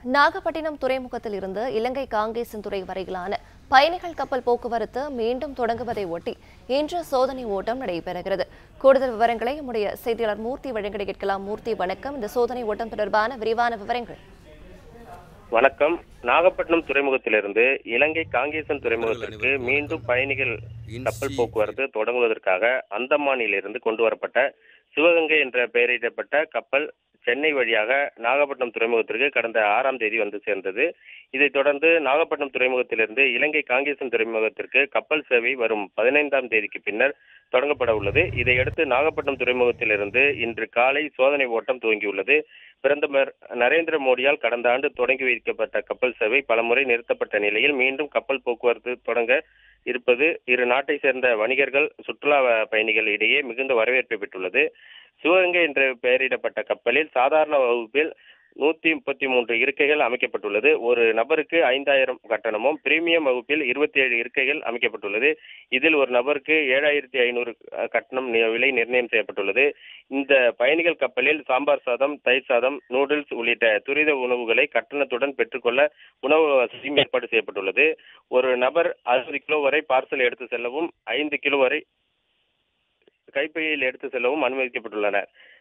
நாகப்பட்டினம் துறைமுகத்தில் இருந்து இலங்கை காங்கேசன் துறை வரையிலான பயணிகள் கப்பல் போக்குவரத்து மீண்டும் தொடங்குவதை ஒட்டி இன்று சோதனை ஓட்டம் நடைபெறுகிறது கூடுதல் விவரங்களை நம்முடைய செய்தியாளர் மூர்த்தி வழங்கிட கேட்கலாம் மூர்த்தி வணக்கம் இந்த சோதனை ஓட்டம் தொடர்பான விரிவான விவரங்கள் வணக்கம் நாகப்பட்டினம் துறைமுகத்திலிருந்து இலங்கை காங்கேசன் துறைமுகத்திற்கு மீண்டும் பயணிகள் கப்பல் போக்குவரத்து தொடங்குவதற்காக அந்தமானிலிருந்து கொண்டு வரப்பட்ட சிவகங்கை என்ற பெயரிடப்பட்ட கப்பல் சென்னை வழியாக நாகப்பட்டினம் துறைமுகத்திற்கு கடந்த ஆறாம் தேதி வந்து சேர்ந்தது இதைத் தொடர்ந்து நாகப்பட்டினம் துறைமுகத்திலிருந்து இலங்கை காங்கேசன் துறைமுகத்திற்கு கப்பல் சேவை வரும் பதினைந்தாம் தேதிக்கு பின்னர் தொடங்கப்பட உள்ளது இதையடுத்து நாகப்பட்டினம் துறைமுகத்திலிருந்து இன்று காலை சோதனை ஓட்டம் துவங்கியுள்ளது பிரதமர் நரேந்திர மோடியால் கடந்த ஆண்டு தொடங்கி வைக்கப்பட்ட கப்பல் சேவை பலமுறை நிறுத்தப்பட்ட நிலையில் மீண்டும் கப்பல் போக்குவரத்து தொடங்க இருப்பது இரு நாட்டை சேர்ந்த வணிகர்கள் சுற்றுலா பயணிகள் இடையே மிகுந்த வரவேற்பை பெற்றுள்ளது சிவகங்கை என்று பெயரிடப்பட்ட கப்பலில் சாதாரண வகுப்பில் நூத்தி முப்பத்தி மூன்று இருக்கைகள் அமைக்கப்பட்டுள்ளது ஒரு நபருக்கு ஐந்தாயிரம் கட்டணமும் பிரீமியம் வகுப்பில் இருபத்தி ஏழு இருக்கைகள் அமைக்கப்பட்டுள்ளது இதில் ஒரு நபருக்கு ஏழாயிரத்தி ஐநூறு கட்டணம் நி- விலை நிர்ணயம் செய்யப்பட்டுள்ளது இந்த பயணிகள் கப்பலில் சாம்பார் சாதம் தயிர் சாதம் நூடுல்ஸ் உள்ளிட்ட துரித உணவுகளை கட்டணத்துடன் பெற்றுக்கொள்ள உணவு வசதியும் ஏற்பாடு செய்யப்பட்டுள்ளது ஒரு நபர் அறுபது கிலோ வரை பார்சல் எடுத்து செல்லவும் ஐந்து கிலோ வரை கைப்பையில் எடுத்து செல்லவும் அனுமதிக்கப்பட்டுள்ளனர்